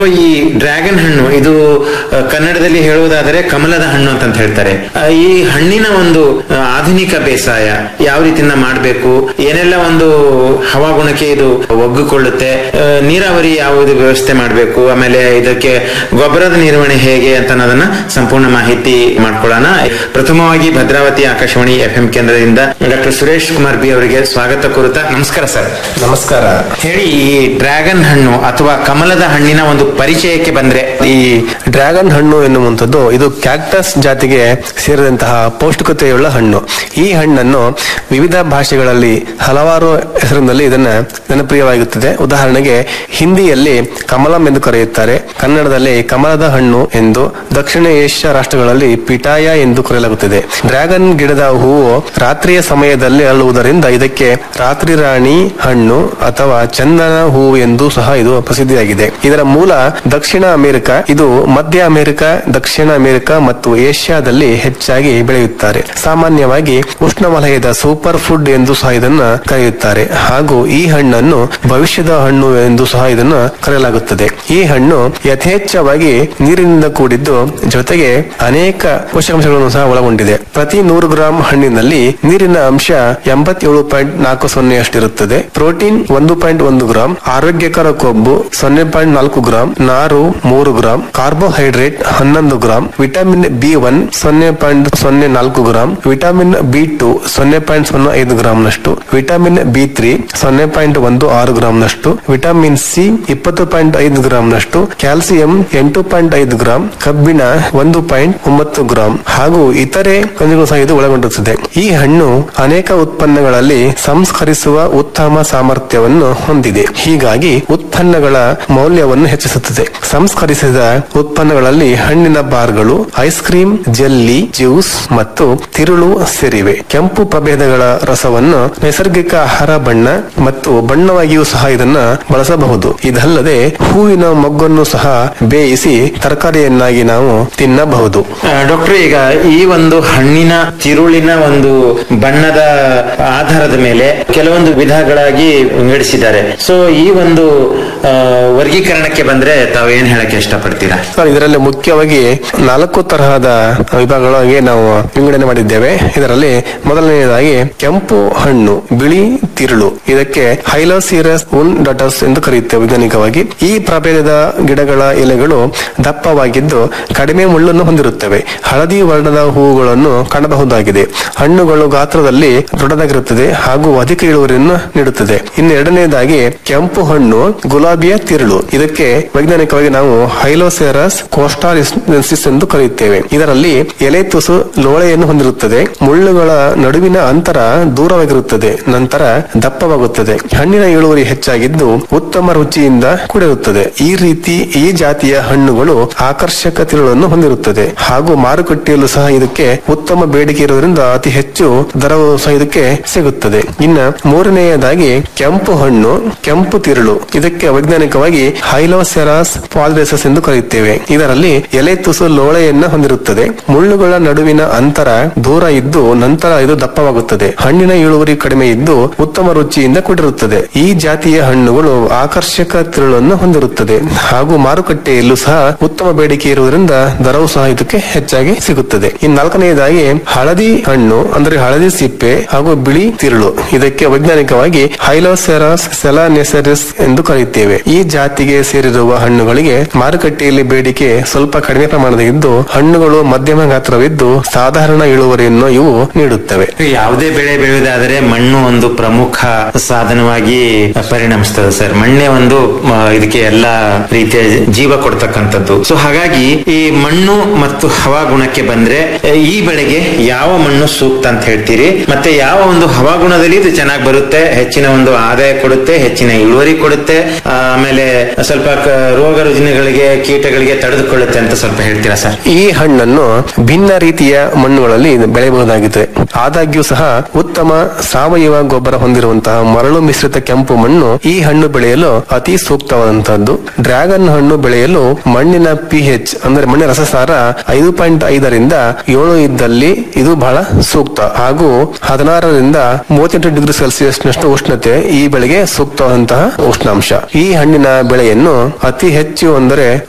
ಈ ಡ್ರ್ಯಾಗನ್ ಹಣ್ಣು ಇದು ಆ, ಕನ್ನಡದಲ್ಲಿ ಹೇಳುವುದಾದರೆ ಕಮಲದ ಹಣ್ಣು ಅಂತ ಹೇಳ್ತಾರೆ ಆ, ಈ ಹಣ್ಣಿನ ಒಂದು ಆ, ಆಧುನಿಕ ಬೇಸಾಯ ಯಾವ ರೀತಿಯಿಂದ ಮಾಡಬೇಕು ಏನೆಲ್ಲ ಒಂದು ಹವಾಗುಣಕ್ಕೆ ಇದು ಒಗ್ಗಿಕೊಳ್ಳುತ್ತೆ ಆ, ನೀರಾವರಿ ಯಾವುದು ವ್ಯವಸ್ಥೆ ಮಾಡಬೇಕು ಆಮೇಲೆ ಇದಕ್ಕೆ ಗೊಬ್ಬರದ ನಿರ್ವಹಣೆ ಹೇಗೆ ಅಂತ ಅನ್ನೋದನ್ನ ಸಂಪೂರ್ಣ ಮಾಹಿತಿ ಮಾಡ್ಕೊಳ್ಳೋಣ ಪ್ರಥಮವಾಗಿ ಭದ್ರಾವತಿ ಆಕಾಶವಾಣಿ ಎಫ್ ಎಂ ಕೇಂದ್ರದಿಂದ ಡಾಕ್ಟರ್ ಸುರೇಶ್ ಕುಮಾರ್ ಬಿ ಅವರಿಗೆ ಸ್ವಾಗತ ಕೋರುತ್ತಾ ನಮಸ್ಕಾರ ಸರ್ ನಮಸ್ಕಾರ ಹೇಳಿ ಈ ಡ್ರ್ಯಾಗನ್ ಹಣ್ಣು ಅಥವಾ ಕಮಲದ ಹಣ್ಣಿನ ಒಂದು ಪರಿಚಯಕ್ಕೆ ಬಂದ್ರೆ ಈ ಡ್ರ್ಯಾಗನ್ ಹಣ್ಣು ಎನ್ನುವಂಥದ್ದು ಇದು ಕ್ಯಾಕ್ಟಸ್ ಜಾತಿಗೆ ಸೇರಿದಂತಹ ಪೌಷ್ಟಿಕತೆಯುಳ್ಳ ಹಣ್ಣು ಈ ಹಣ್ಣನ್ನು ವಿವಿಧ ಭಾಷೆಗಳಲ್ಲಿ ಹಲವಾರು ಹೆಸರಿನಲ್ಲಿ ಇದನ್ನ ಜನಪ್ರಿಯವಾಗುತ್ತದೆ ಉದಾಹರಣೆಗೆ ಹಿಂದಿಯಲ್ಲಿ ಕಮಲಂ ಎಂದು ಕರೆಯುತ್ತಾರೆ ಕನ್ನಡದಲ್ಲಿ ಕಮಲದ ಹಣ್ಣು ಎಂದು ದಕ್ಷಿಣ ಏಷ್ಯಾ ರಾಷ್ಟ್ರಗಳಲ್ಲಿ ಪಿಟಾಯ ಎಂದು ಕರೆಯಲಾಗುತ್ತದೆ ಡ್ರ್ಯಾಗನ್ ಗಿಡದ ಹೂವು ರಾತ್ರಿಯ ಸಮಯದಲ್ಲಿ ಅರಳುವುದರಿಂದ ಇದಕ್ಕೆ ರಾತ್ರಿ ರಾಣಿ ಹಣ್ಣು ಅಥವಾ ಚಂದನ ಹೂವು ಎಂದು ಸಹ ಇದು ಪ್ರಸಿದ್ಧಿಯಾಗಿದೆ ಇದರ ಮೂಲ ದಕ್ಷಿಣ ಅಮೆರಿಕ ಇದು ಮಧ್ಯ ಅಮೆರಿಕ ದಕ್ಷಿಣ ಅಮೆರಿಕ ಮತ್ತು ಏಷ್ಯಾದಲ್ಲಿ ಹೆಚ್ಚಾಗಿ ಬೆಳೆಯುತ್ತಾರೆ ಸಾಮಾನ್ಯವಾಗಿ ಉಷ್ಣವಲಯದ ಸೂಪರ್ ಫುಡ್ ಎಂದು ಸಹ ಇದನ್ನ ಕರೆಯುತ್ತಾರೆ ಹಾಗೂ ಈ ಹಣ್ಣನ್ನು ಭವಿಷ್ಯದ ಹಣ್ಣು ಎಂದು ಸಹ ಇದನ್ನ ಕರೆಯಲಾಗುತ್ತದೆ ಈ ಹಣ್ಣು ಯಥೇಚ್ಛವಾಗಿ ನೀರಿನಿಂದ ಕೂಡಿದ್ದು ಜೊತೆಗೆ ಅನೇಕ ಪೋಷಕಾಂಶಗಳನ್ನು ಸಹ ಒಳಗೊಂಡಿದೆ ಪ್ರತಿ ನೂರು ಗ್ರಾಂ ಹಣ್ಣಿನಲ್ಲಿ ನೀರಿನ ಅಂಶ ಎಂಬತ್ತೇಳು ಪಾಯಿಂಟ್ ನಾಲ್ಕು ಸೊನ್ನೆಯಷ್ಟಿರುತ್ತದೆ ಪ್ರೋಟೀನ್ ಒಂದು ಪಾಯಿಂಟ್ ಒಂದು ಗ್ರಾಂ ಆರೋಗ್ಯಕರ ಕೊಬ್ಬು ಸೊನ್ನೆ ಪಾಯಿಂಟ್ ನಾಲ್ಕು ಗ್ರಾಂ ನಾರು ಮೂರು ಗ್ರಾಂ ಕಾರ್ಬೋಹೈಡ್ರೇಟ್ ಹನ್ನೊಂದು ಗ್ರಾಂ ವಿಟಮಿನ್ ಬಿ ಒನ್ ಸೊನ್ನೆ ಪಾಯಿಂಟ್ ಸೊನ್ನೆ ನಾಲ್ಕು ಗ್ರಾಂ ವಿಟಮಿನ್ ಬಿ ಟು ಸೊನ್ನೆ ಪಾಯಿಂಟ್ ಸೊನ್ನೆ ಐದು ಗ್ರಾಂನಷ್ಟು ವಿಟಮಿನ್ ಬಿ ತ್ರೀ ಸೊನ್ನೆ ಪಾಯಿಂಟ್ ಒಂದು ಆರು ಗ್ರಾಂನಷ್ಟು ವಿಟಮಿನ್ ಸಿ ಇಪ್ಪತ್ತು ಪಾಯಿಂಟ್ ಐದು ಗ್ರಾಂನಷ್ಟು ಕ್ಯಾಲ್ಸಿಯಂ ಎಂಟು ಪಾಯಿಂಟ್ ಐದು ಗ್ರಾಂ ಕಬ್ಬಿಣ ಒಂದು ಪಾಯಿಂಟ್ ಒಂಬತ್ತು ಗ್ರಾಂ ಹಾಗೂ ಇತರೆ ಖನಿಜಗಳು ಸಹ ಇದು ಒಳಗೊಂಡಿರುತ್ತದೆ ಈ ಹಣ್ಣು ಅನೇಕ ಉತ್ಪನ್ನಗಳಲ್ಲಿ ಸಂಸ್ಕರಿಸುವ ಉತ್ತಮ ಸಾಮರ್ಥ್ಯವನ್ನು ಹೊಂದಿದೆ ಹೀಗಾಗಿ ಉತ್ಪನ್ನಗಳ ಮೌಲ್ಯವನ್ನು ಹೆಚ್ಚಿಸುತ್ತದೆ ಸಂಸ್ಕರಿಸಿದ ಉತ್ಪನ್ನಗಳಲ್ಲಿ ಹಣ್ಣಿನ ಬಾರ್ಗಳು ಐಸ್ ಕ್ರೀಮ್ ಜೆಲ್ಲಿ ಜ್ಯೂಸ್ ಮತ್ತು ತಿರುಳು ಸೇರಿವೆ ಕೆಂಪು ಪ್ರಭೇದಗಳ ರಸವನ್ನು ನೈಸರ್ಗಿಕ ಆಹಾರ ಬಣ್ಣ ಮತ್ತು ಬಣ್ಣವಾಗಿಯೂ ಸಹ ಇದನ್ನ ಬಳಸಬಹುದು ಇದಲ್ಲದೆ ಹೂವಿನ ಮೊಗ್ಗನ್ನು ಸಹ ಬೇಯಿಸಿ ತರಕಾರಿಯನ್ನಾಗಿ ನಾವು ತಿನ್ನಬಹುದು ಆ, ಡಾಕ್ಟರ್ ಈಗ ಈ ಒಂದು ಹಣ್ಣಿನ ತಿರುಳಿನ ಒಂದು ಬಣ್ಣದ ಆಧಾರದ ಮೇಲೆ ಕೆಲವೊಂದು ವಿಧಗಳಾಗಿ ವಿಂಗಡಿಸಿದ್ದಾರೆ ಸೊ ಈ ಒಂದು ಆ, ವರ್ಗೀಕರಣಕ್ಕೆ ಬಂದ್ರೆ ತಾವು ಏನ್ ಹೇಳಕ್ಕೆ ಇಷ್ಟಪಡ್ತೀರಾ ಸರ್ ಇದರಲ್ಲಿ ಮುಖ್ಯವಾಗಿ ನಾಲ್ಕು ತರಹದ ವಿಭಾಗಗಳಾಗಿ ನಾವು ವಿಂಗಡಣೆ ಮಾಡಿದ್ದೇವೆ ಇದರಲ್ಲಿ ಮೊದಲನೆಯದಾಗಿ ಕೆಂಪು ಹಣ್ಣು ಬಿಳಿ ತಿರುಳು ಇದಕ್ಕೆ ಹೈಲೋಸಿರಸ್ ಉನ್ ಡಟಸ್ ಎಂದು ಕರೆಯುತ್ತೇವೆ ವೈಜ್ಞಾನಿಕವಾಗಿ ಈ ಪ್ರಭೇದದ ಗಿಡಗಳ ಎಲೆಗಳು ದಪ್ಪವಾಗಿದ್ದು ಕಡಿಮೆ ಮುಳ್ಳನ್ನು ಹೊಂದಿರುತ್ತವೆ ಹಳದಿ ವರ್ಣದ ಹೂವುಗಳನ್ನು ಕಾಣಬಹುದಾಗಿದೆ ಹಣ್ಣುಗಳು ಗಾತ್ರದಲ್ಲಿ ದೊಡ್ಡದಾಗಿರುತ್ತದೆ ಹಾಗೂ ಅಧಿಕ ಇಳುವರಿಯನ್ನು ನೀಡುತ್ತದೆ ಇನ್ನು ಎರಡನೆಯದಾಗಿ ಕೆಂಪು ಹಣ್ಣು ಗುಲಾಬಿಯ ತಿರುಳು ಇದಕ್ಕೆ ವೈಜ್ಞಾನಿಕವಾಗಿ ನಾವು ಹೈಲೋಸೆರಸ್ ಕೋಸ್ಟಾಲಿಸಿಸ್ ಎಂದು ಕರೆಯುತ್ತೇವೆ ಇದರಲ್ಲಿ ಎಲೆ ತುಸು ಲೋಳೆಯನ್ನು ಹೊಂದಿರುತ್ತದೆ ಮುಳ್ಳುಗಳ ನಡುವಿನ ಅಂತರ ದೂರವಾಗಿರುತ್ತದೆ ನಂತರ ದಪ್ಪವಾಗುತ್ತದೆ ಹಣ್ಣಿನ ಇಳುವರಿ ಹೆಚ್ಚಾಗಿದ್ದು ಉತ್ತಮ ರುಚಿಯಿಂದ ಕೂಡಿರುತ್ತದೆ ಈ ರೀತಿ ಈ ಜಾತಿಯ ಹಣ್ಣುಗಳು ಆಕರ್ಷಕ ತಿರುಳನ್ನು ಹೊಂದಿರುತ್ತದೆ ಹಾಗೂ ಮಾರುಕಟ್ಟೆಯಲ್ಲೂ ಸಹ ಇದಕ್ಕೆ ಉತ್ತಮ ಬೇಡಿಕೆ ಇರುವುದರಿಂದ ಅತಿ ಹೆಚ್ಚು ದರವು ಸಹ ಇದಕ್ಕೆ ಸಿಗುತ್ತದೆ ಇನ್ನ ಮೂರನೆಯದಾಗಿ ಕೆಂಪು ಹಣ್ಣು ಕೆಂಪು ತಿರುಳು ಇದಕ್ಕೆ ವೈಜ್ಞಾನಿಕವಾಗಿ ಹೈಲೋಸೆರಾಸ್ ಪಾಲ್ರೇಸಸ್ ಎಂದು ಕರೆಯುತ್ತೇವೆ ಇದರಲ್ಲಿ ಎಲೆ ತುಸು ಲೋಳೆಯನ್ನ ಹೊಂದಿರುತ್ತದೆ ಮುಳ್ಳುಗಳ ನಡುವಿನ ಅಂತರ ದೂರ ಇದ್ದು ನಂತರ ಇದು ದಪ್ಪವಾಗುತ್ತದೆ ಹಣ್ಣಿನ ಇಳುವರಿ ಕಡಿಮೆ ಇದ್ದು ಉತ್ತಮ ರುಚಿಯಿಂದ ಕೂಡಿರುತ್ತದೆ ಈ ಜಾತಿಯ ಹಣ್ಣುಗಳು ಆಕರ್ಷಕ ತಿರುಳನ್ನು ಹೊಂದಿರುತ್ತದೆ ಹಾಗೂ ಮಾರುಕಟ್ಟೆಯಲ್ಲೂ ಸಹ ಉತ್ತಮ ಬೇಡಿಕೆ ಇರುವುದರಿಂದ ದರವು ಸಹ ಇದಕ್ಕೆ ಹೆಚ್ಚಾಗಿ ಸಿಗುತ್ತದೆ ಇನ್ನು ನಾಲ್ಕನೆಯದಾಗಿ ಹಳದಿ ಹಣ್ಣು ಅಂದ್ರೆ ಹಳದಿ ಸಿಪ್ಪೆ ಹಾಗೂ ಬಿಳಿ ತಿರುಳು ಇದಕ್ಕೆ ವೈಜ್ಞಾನಿಕವಾಗಿ ಹೈಲೋಸೆರಾಸ್ ಸೆಲಾನೆಸರಿಸ್ ಎಂದು ಕರೆಯುತ್ತೇವೆ ಈ ಜಾತಿಗೆ ಸೇರಿರುವ ಹಣ್ಣುಗಳಿಗೆ ಮಾರುಕಟ್ಟೆಯಲ್ಲಿ ಬೇಡಿಕೆ ಸ್ವಲ್ಪ ಕಡಿಮೆ ಪ್ರಮಾಣದಲ್ಲಿದ್ದು ಹಣ್ಣುಗಳು ಮಧ್ಯಮ ಗಾತ್ರವಿದ್ದು ಸಾಧಾರಣ ಇಳುವರಿಯನ್ನು ಇವು ನೀಡುತ್ತವೆ ಯಾವುದೇ ಬೆಳೆ ಬೆಳೆಯುವುದಾದರೆ ಮಣ್ಣು ಒಂದು ಪ್ರಮುಖ ಸಾಧನವಾಗಿ ಪರಿಣಮಿಸ್ತದೆ ಸರ್ ಮಣ್ಣೆ ಒಂದು ಮ, ಇದಕ್ಕೆ ಎಲ್ಲಾ ರೀತಿಯ ಜೀವ ಕೊಡ್ತಕ್ಕಂಥದ್ದು ಸೊ ಹಾಗಾಗಿ ಈ ಮಣ್ಣು ಮತ್ತು ಹವಾಗುಣಕ್ಕೆ ಬಂದ್ರೆ ಎ, ಈ ಬೆಳೆಗೆ ಯಾವ ಮಣ್ಣು ಸೂಕ್ತ ಅಂತ ಹೇಳ್ತೀರಿ ಮತ್ತೆ ಯಾವ ಒಂದು ಹವಾಗುಣದಲ್ಲಿ ಇದು ಚೆನ್ನಾಗಿ ಬರುತ್ತೆ ಹೆಚ್ಚಿನ ಒಂದು ಆದಾಯ ಕೊಡುತ್ತೆ ಹೆಚ್ಚಿನ ಇಳುವರಿ ಕೊಡುತ್ತೆ ಆ, ಆಮೇಲೆ ಸ್ವಲ್ಪ ಕ- ರೋಗ ರುಜಿನಗಳಿಗೆ ಕೀಟಗಳಿಗೆ ತಡೆದುಕೊಳ್ಳುತ್ತೆ ಅಂತ ಸ್ವಲ್ಪ ಹೇಳ್ತೀರಾ ಸರ್ ಈ ಹಣ್ಣನ್ನು ಭಿನ್ನ ರೀತಿಯ ಮಣ್ಣುಗಳಲ್ಲಿ ಬೆಳೆಯಬಹುದಾಗಿದೆ ಆದಾಗ್ಯೂ ಸಹ ಉತ್ತಮ ಸಾವಯವ ಗೊಬ್ಬರ ಹೊಂದಿರುವಂತಹ ಮರಳು ಮಿಶ್ರಿತ ಕೆಂಪು ಮಣ್ಣು ಈ ಹಣ್ಣು ಬೆಳೆಯಲು ಅತಿ ಸೂಕ್ತವಾದಂತಹದ್ದು ಡ್ರ್ಯಾಗನ್ ಹಣ್ಣು ಬೆಳೆಯಲು ಮಣ್ಣಿನ ಪಿಎಚ್ ಅಂದ್ರೆ ಮಣ್ಣಿನ ರಸಸಾರ ಐದು ಪಾಯಿಂಟ್ ಐದರಿಂದ ಏಳು ಇದ್ದಲ್ಲಿ ಇದು ಬಹಳ ಸೂಕ್ತ ಹಾಗೂ ಹದಿನಾರರಿಂದ ಮೂವತ್ತೆಂಟು ಡಿಗ್ರಿ ಸೆಲ್ಸಿಯಸ್ ನಷ್ಟು ಉಷ್ಣತೆ ಈ ಬೆಳೆಗೆ ಸೂಕ್ತವಾದಂತಹ ಉಷ್ಣಾಂಶ ಈ ಹಣ್ಣಿನ ಬೆಳೆಯನ್ನು ಅತಿ ಹೆಚ್ಚು ಅಂದರೆ